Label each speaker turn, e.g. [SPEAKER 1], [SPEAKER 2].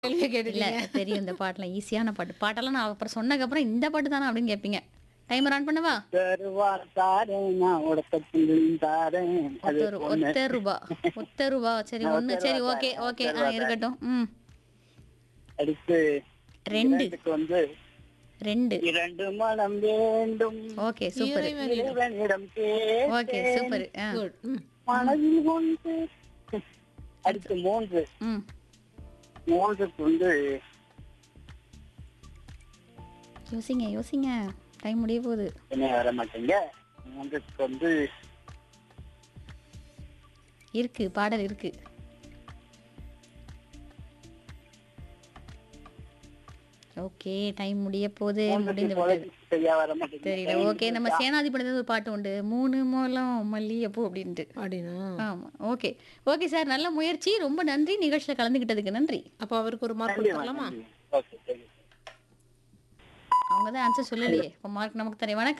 [SPEAKER 1] கேள்வியை
[SPEAKER 2] இல்ல
[SPEAKER 1] கேட்டுட்டீங்க
[SPEAKER 2] தெரியும் இந்த பாட்டுலாம் ஈஸியான பாட்டு பாட்டெல்லாம் நான் அப்புறம் சொன்னதுக்கு அப்புறம் இந்த பாட்டு தானே அப்படின்னு கேட்பீங்க டைமர் ஆன் பண்ணவா
[SPEAKER 3] தருவார் தாரேன் நான் உடக்கத்தில் தாரேன் அது
[SPEAKER 2] ஒத்த ரூ-
[SPEAKER 3] ஒண்ணு
[SPEAKER 2] ஒத்த ரூபா ஒத்த ரூபா சரி
[SPEAKER 3] நான்
[SPEAKER 2] ஒண்ணு
[SPEAKER 3] ஒத்த
[SPEAKER 2] சரி
[SPEAKER 3] ரூபா
[SPEAKER 2] ஓகே
[SPEAKER 3] தரேன்,
[SPEAKER 2] ஓகே
[SPEAKER 3] ஒத்த
[SPEAKER 2] ஆ
[SPEAKER 3] ரூபா
[SPEAKER 2] இருக்கட்டும் ம்
[SPEAKER 3] அடுத்து
[SPEAKER 2] ரெண்டு
[SPEAKER 3] இரண்டுக்கு வந்து
[SPEAKER 2] ரெண்டு
[SPEAKER 3] இரண்டு மனம் வேண்டும்
[SPEAKER 2] ஓகே சூப்பர்
[SPEAKER 3] இறைவனிடம்
[SPEAKER 2] ஓகே
[SPEAKER 3] கேட்டேன்
[SPEAKER 2] சூப்பர் ஆ
[SPEAKER 1] குட் ம்
[SPEAKER 3] மனதில் ஒன்று அடுத்து மூன்று
[SPEAKER 2] ம்
[SPEAKER 3] மூன்றுக்கு வந்து
[SPEAKER 2] யோசிங்க யோசிங்க டைம் முடிய போகுது
[SPEAKER 3] என்ன வர மாட்டேங்க மூன்றுக்கு வந்து
[SPEAKER 2] இருக்கு பாடல் இருக்கு ஓகே டைம் முடிய போகுது
[SPEAKER 3] மூன்றுக்கு
[SPEAKER 2] முடிந்து
[SPEAKER 3] போல
[SPEAKER 2] விட்டது
[SPEAKER 3] சரியா வர மாட்டேங்குது
[SPEAKER 2] தெரியல ஓகே நம்ம சேனாதிபதி ஒரு பாட்டு உண்டு மூணு மூலம் மல்லிகைப்பூ அப்படின்ட்டு
[SPEAKER 1] அப்படின்னா
[SPEAKER 2] ஆமா ஓகே ஓகே சார் நல்ல முயற்சி ரொம்ப நன்றி நிகழ்ச்சியில் கலந்துக்கிட்டதுக்கு நன்றி
[SPEAKER 1] அப்போ அவருக்கு ஒரு மார்க்
[SPEAKER 3] நன்றி
[SPEAKER 1] கொடுத்துடலாமா
[SPEAKER 3] ஓகே சரி
[SPEAKER 2] அவங்க தான் ஆன்சர் சொல்லலையே இப்போ மார்க் நமக்கு தரேன் வணக்கம்